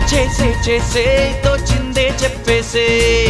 చేసే చేసే తోచిందే చెప్పేసే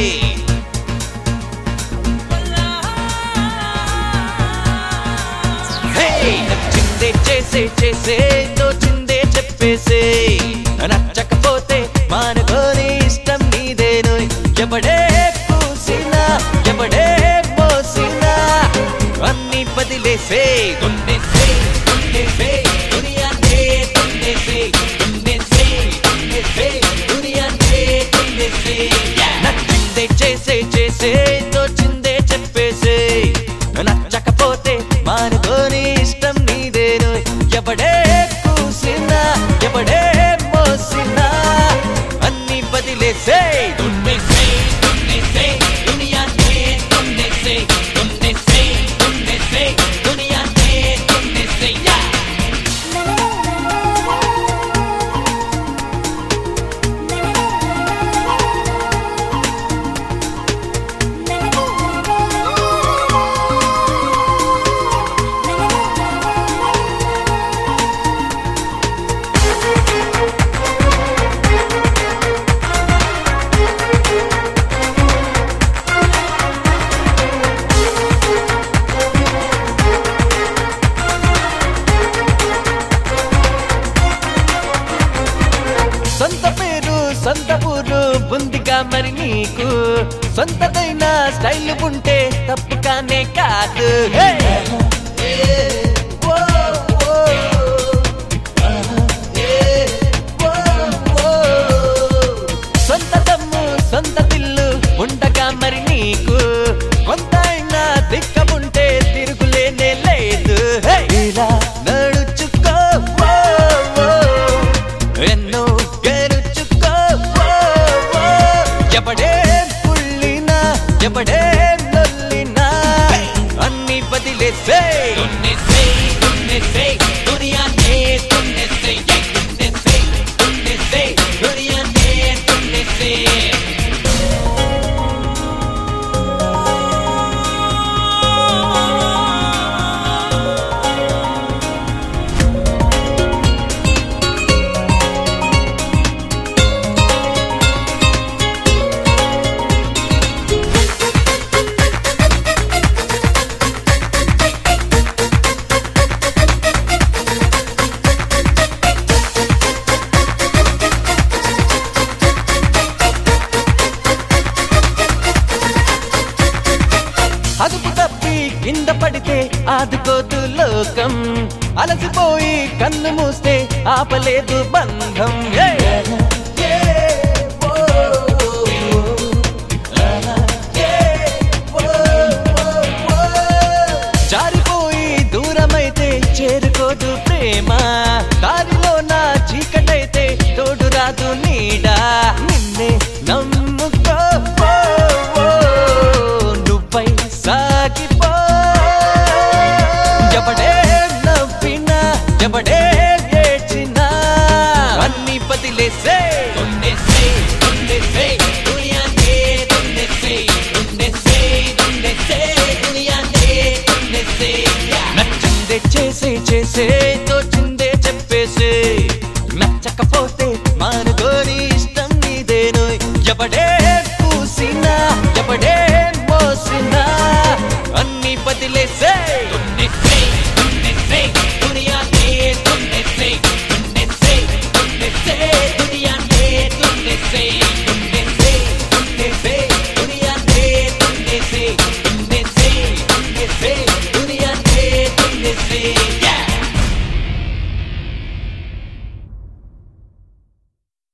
హే! నచ్చిందే చేసే చేసే తోచిందే చెప్పేసే నచ్చకపోతే మానుకోని ఇష్టం నీదేను ఎవడే పూసినా ఎవడే మోసినా అన్ని బదిలేసే దున్నేసే దున్నేసే దునియానే దున్నేసే దున్నేసే దున్నేసే దునియానే దున్నేసే నచ్చిందే చేసే చేసే తోచిందే చెప్పేసే నచ్చకపోతే మానుకోని ఇష్టం నీదేను ఎవడే కూసినా ఎవడే మోసినా అన్ని బదిలేసే దున్నేసే దున్నేసే దునియానే దున్నేసే దున్నేసే దున్నేసే దునియానే దున్నేసే యా సొంత పేరు సొంత ఊరు బుందిగా మరి నీకు సొంతదైన స్టైల్ ఉంటే తప్పు కానే కాదు హే! ఓ, ఓ, ఓ, ఓ. సొంత దమ్ము సొంత దిల్లు ఉండగా మరి నీకు కొంత అయినా దిక్క ఉంటే తిరుగులేనే లేదు హే! ఇలా నడుచుకో ఓ, ఓ. ఎన్నో గెలుచుకో ఓ, ఓ. ఎవడే పుల్లినా ఎవడే నొల్లినా అన్ని బదిలేసే దున్నేసే దున్నేసే దునియానే దున్నేసే యై దున్నేసే దున్నేసే దునియానే దున్నేసే అదుపు తప్పి కింద పడితే ఆదుకోదు లోకం అలసిపోయి కన్ను మూస్తే ఆపలేదు బంధం ఏ! ఏ! ఓ! ఆహా! ఏ! ఓ! ఓ! ఓ! జారిపోయి దూరమైతే చేరుకోదు ప్రేమ దారిలో నా చీకటైతే తోడు రాదు నీడా నిన్నే నమ్ముకో ఓ, ఓ, నువ్వై సాగిపో ఎవడే నవ్వినా ఎవడే ఏడ్చినా అన్ని బదిలేసే దున్నేసే దున్నేసే దునియానే దున్నేసే దున్నేసే దున్నేసే దునియానే దున్నేసే నచ్చిందే చేసే చేసే తోచిందే చెప్పేసే నచ్చకపోతే మానుకోని ఇష్టం నీదేను ఎవడే